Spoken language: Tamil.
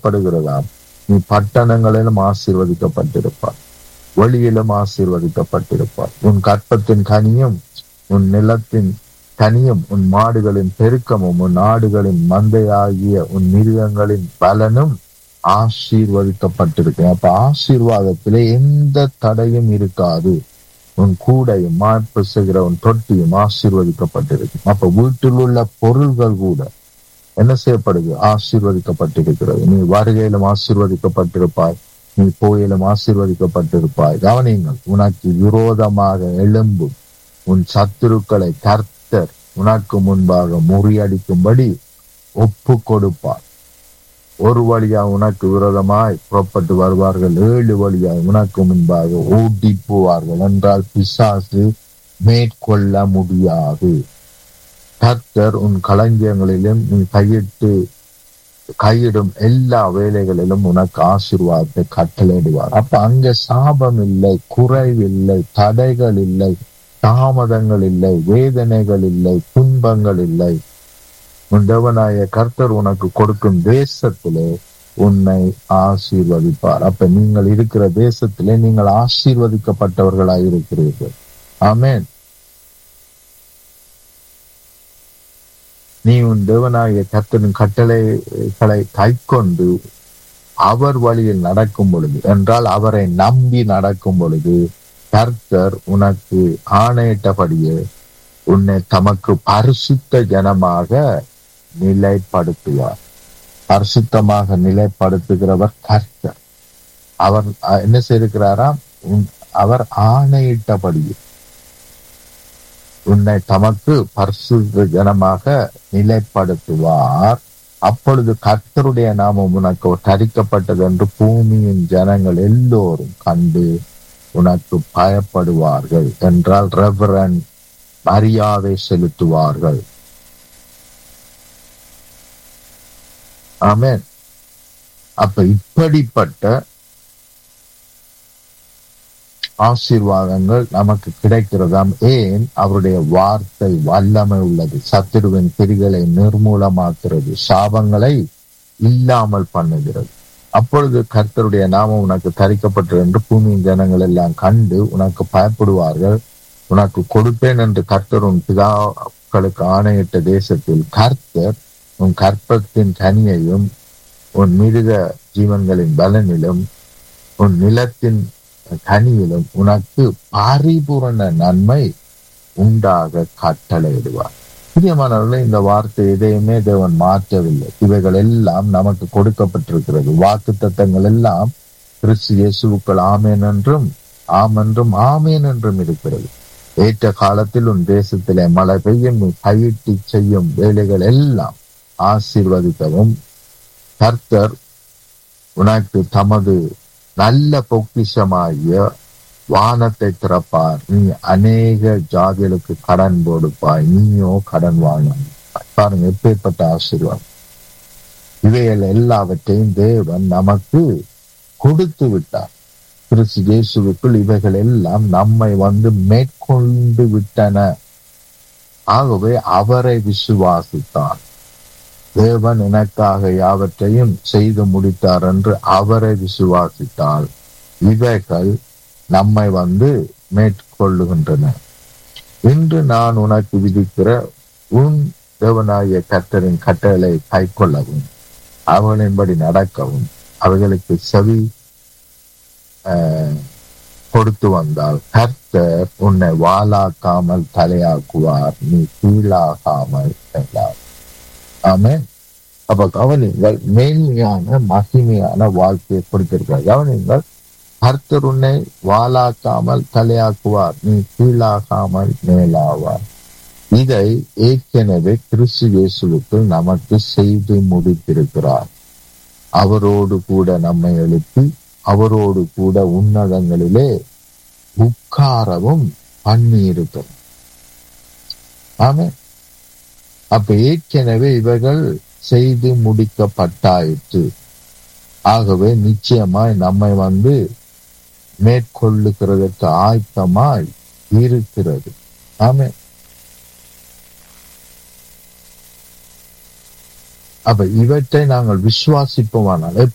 சொல்லப்படுகிறதாம் நீ பட்டணங்களிலும் ஆசீர்வதிக்கப்பட்டிருப்பார் வெளியிலும் ஆசீர்வதிக்கப்பட்டிருப்பார் உன் கற்பத்தின் கனியும் உன் நிலத்தின் கனியும் உன் மாடுகளின் பெருக்கமும் உன் ஆடுகளின் மந்தையாகிய உன் மிருகங்களின் பலனும் ஆசீர்வதிக்கப்பட்டிருக்கு அப்ப ஆசீர்வாதத்திலே எந்த தடையும் இருக்காது உன் கூடையும் மாய்ப்பு செய்கிற உன் தொட்டியும் ஆசீர்வதிக்கப்பட்டிருக்கு அப்ப வீட்டில் உள்ள பொருள்கள் கூட என்ன செய்யப்படுது ஆசீர்வதிக்கப்பட்டிருக்கிறது நீ வருகையிலும் ஆசீர்வதிக்கப்பட்டிருப்பாய் நீ போயிலும் ஆசீர்வதிக்கப்பட்டிருப்பாய் கவனியுங்கள் உனக்கு விரோதமாக எழும்பும் உன் சத்துருக்களை கர்த்தர் உனக்கு முன்பாக முறியடிக்கும்படி ஒப்பு கொடுப்பார் ஒரு வழியா உனக்கு விரோதமாய் புறப்பட்டு வருவார்கள் ஏழு வழியாய் உனக்கு முன்பாக ஓடி போவார்கள் என்றால் பிசாசு மேற்கொள்ள முடியாது கர்த்தர் உன் களஞ்சியங்களிலும் நீ கையிட்டு கையிடும் எல்லா வேலைகளிலும் உனக்கு ஆசீர்வாதத்தை கட்டளையிடுவார் அப்ப அங்க சாபம் இல்லை குறைவில்லை தடைகள் இல்லை தாமதங்கள் இல்லை வேதனைகள் இல்லை துன்பங்கள் இல்லை உன் தேவனாய கர்த்தர் உனக்கு கொடுக்கும் தேசத்திலே உன்னை ஆசீர்வதிப்பார் அப்ப நீங்கள் இருக்கிற தேசத்திலே நீங்கள் ஆசீர்வதிக்கப்பட்டவர்களாய் இருக்கிறீர்கள் ஆமேன் நீ உன் தேவனாய கர்த்தரின் கட்டளைகளை கைக்கொண்டு அவர் வழியில் நடக்கும் பொழுது என்றால் அவரை நம்பி நடக்கும் பொழுது கர்த்தர் உனக்கு ஆணையிட்டபடியே உன்னை தமக்கு பரிசுத்த ஜனமாக நிலைப்படுத்துவார் பரிசுத்தமாக நிலைப்படுத்துகிறவர் கர்த்தர் அவர் என்ன செய்திருக்கிறாராம் அவர் ஆணையிட்டபடியே உன்னை தமக்கு பரிசுத்த ஜனமாக நிலைப்படுத்துவார் அப்பொழுது கர்த்தருடைய நாமம் உனக்கு தரிக்கப்பட்டது என்று பூமியின் ஜனங்கள் எல்லோரும் கண்டு உனக்கு பயப்படுவார்கள் என்றால் ரெவரன் மரியாதை செலுத்துவார்கள் ஆமேன் அப்ப இப்படிப்பட்ட ஆசீர்வாதங்கள் நமக்கு கிடைக்கிறதாம் ஏன் அவருடைய வார்த்தை வல்லமை உள்ளது சத்துருவின் பிரிகளை நிர்மூலமாக்குறது சாபங்களை இல்லாமல் பண்ணுகிறது அப்பொழுது கர்த்தருடைய நாமம் உனக்கு தரிக்கப்பட்டது என்று பூமியின் ஜனங்கள் எல்லாம் கண்டு உனக்கு பயப்படுவார்கள் உனக்கு கொடுப்பேன் என்று கர்த்தர் உன் பிதாக்களுக்கு ஆணையிட்ட தேசத்தில் கர்த்தர் உன் கற்பத்தின் கனியையும் உன் மிருக ஜீவன்களின் பலனிலும் உன் நிலத்தின் கனியிலும் உனக்கு பரிபூரண நன்மை உண்டாக கட்டளையிடுவார் பிரியமானவர்களே இந்த வார்த்தை எதையுமே தேவன் மாற்றவில்லை இவைகள் எல்லாம் நமக்கு கொடுக்கப்பட்டிருக்கிறது வாக்கு தத்தங்கள் எல்லாம் கிறிஸ்து இயேசுக்கள் ஆமேன் என்றும் ஆம் என்றும் ஆமேன் என்றும் இருக்கிறது ஏற்ற காலத்தில் உன் தேசத்திலே மழை பெய்யும் நீ பயிற்சி செய்யும் வேலைகள் எல்லாம் ஆசீர்வதிக்கவும் கர்த்தர் உனக்கு தமது நல்ல பொக்கிஷமாகிய வானத்தை திறப்பார் நீ அநேக ஜாதிகளுக்கு கடன் கொடுப்பாய் நீயோ கடன் வாங்க பாருங்க எப்பேற்பட்ட ஆசீர்வாதம் இவைகள் எல்லாவற்றையும் தேவன் நமக்கு கொடுத்து விட்டார் கிறிஸ்து இயேசுவுக்குள் இவைகள் எல்லாம் நம்மை வந்து மேற்கொண்டு விட்டன ஆகவே அவரை விசுவாசித்தான் தேவன் எனக்காக யாவற்றையும் செய்து முடித்தார் என்று அவரை விசுவாசித்தால் இவைகள் நம்மை வந்து மேற்கொள்ளுகின்றன இன்று நான் உனக்கு விதிக்கிற உன் தேவனாய கர்த்தரின் கட்டளை கை கொள்ளவும் அவர்களின்படி நடக்கவும் அவைகளுக்கு செவி கொடுத்து வந்தால் கர்த்தர் உன்னை வாளாக்காமல் தலையாக்குவார் நீ கீழாகாமல் செல்லார் ஆமே அப்ப கவனிங்கள் மேன்மையான மகிமையான வாழ்க்கையை கொடுத்திருக்கிறார் கவனிங்கள் கர்த்தர் உன்னை வாளாக்காமல் தலையாக்குவார் நீ கீழாகாமல் மேலாவார் இதை ஏற்கனவே கிறிஸ்து இயேசுவுக்குள் நமக்கு செய்து முடித்திருக்கிறார் அவரோடு கூட நம்மை எழுப்பி அவரோடு கூட உன்னதங்களிலே உட்காரவும் பண்ணி இருக்கிறோம் ஆமே அப்ப ஏற்கனவே இவைகள் செய்து முடிக்கப்பட்டாயிற்று ஆகவே நிச்சயமாய் நம்மை வந்து மேற்கொள்ளுகிறதற்கு ஆயத்தமாய் இருக்கிறது ஆமே அப்ப இவற்றை நாங்கள் விசுவாசிப்போமானால்